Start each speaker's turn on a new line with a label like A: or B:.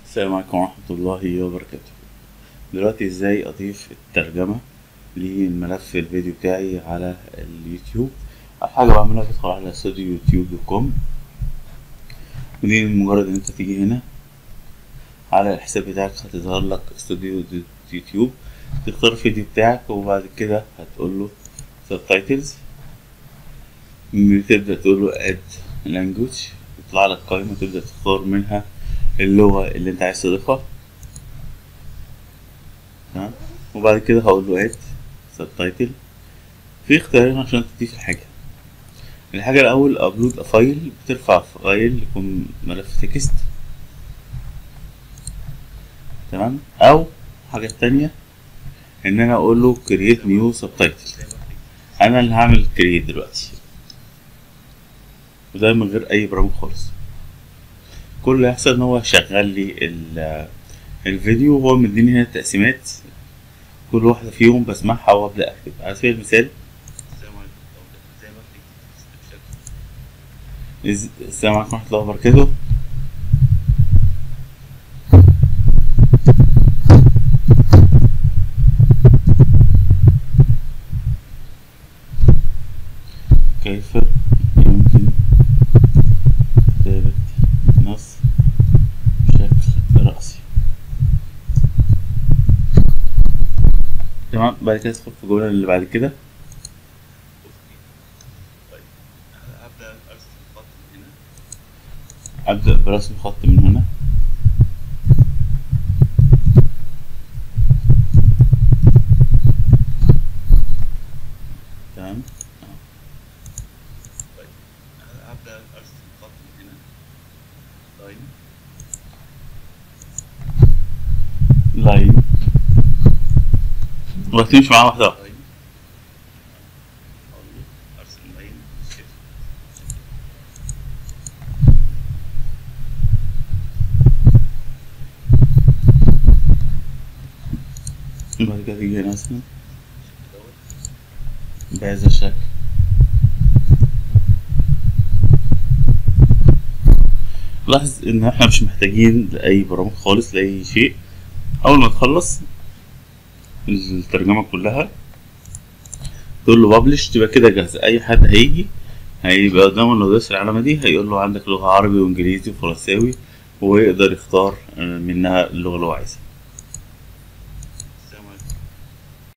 A: السلام عليكم ورحمة الله وبركاته دلوقتي ازاي اضيف الترجمة للملف الفيديو بتاعي على اليوتيوب اول حاجة بعملها بدخل على استوديو يوتيوب دوت كوم ودي مجرد ان انت تيجي هنا على الحساب بتاعك هتظهر لك استوديو يوتيوب تختار الفيديو بتاعك وبعد كده هتقول له subtitles تبدأ تقول له add language يطلع لك قائمة تبدأ تختار منها اللغة اللي انت عايز تضيفها تمام وبعد كده هقول له اد سبتايتل في اختيارين عشان تضيف الحاجة الحاجة الأول أبلود فايل بترفع فايل يكون ملف تكست تمام أو حاجة تانية إن أنا أقول له create new subtitle أنا اللي هعمل create دلوقتي وده من غير أي برامج خالص كل اللي هيحصل ان هو شغال لي الفيديو وهو مديني هنا التقسيمات كل واحدة فيهم بسمعها وابدأ اكتب على سبيل المثال السلام عليكم ورحمة الله وبركاته كيف يمكن كتابة نص بشكل رأسي تمام بعد كده ادخل في الجملة اللي بعد كده أبدأ برسم خط من هنا تمام
B: هبدأ أرسم خط من هنا لاين
A: لاين وهتمشي معاه واحدة واحدة
B: لاين أقول له أرسم لاين شيفت
A: بعد كده تيجي هنا مثلا
B: دوت
A: بهذا الشكل لاحظ ان احنا مش محتاجين لاي برامج خالص لاي شيء اول ما تخلص الترجمة كلها تقول له ببلش تبقى كده جاهزة اي حد هيجي هيبقى قدامه لو دوس العلامة دي هيقول له عندك لغة عربي وانجليزي وفرنساوي ويقدر يختار منها اللغة اللي هو عايزها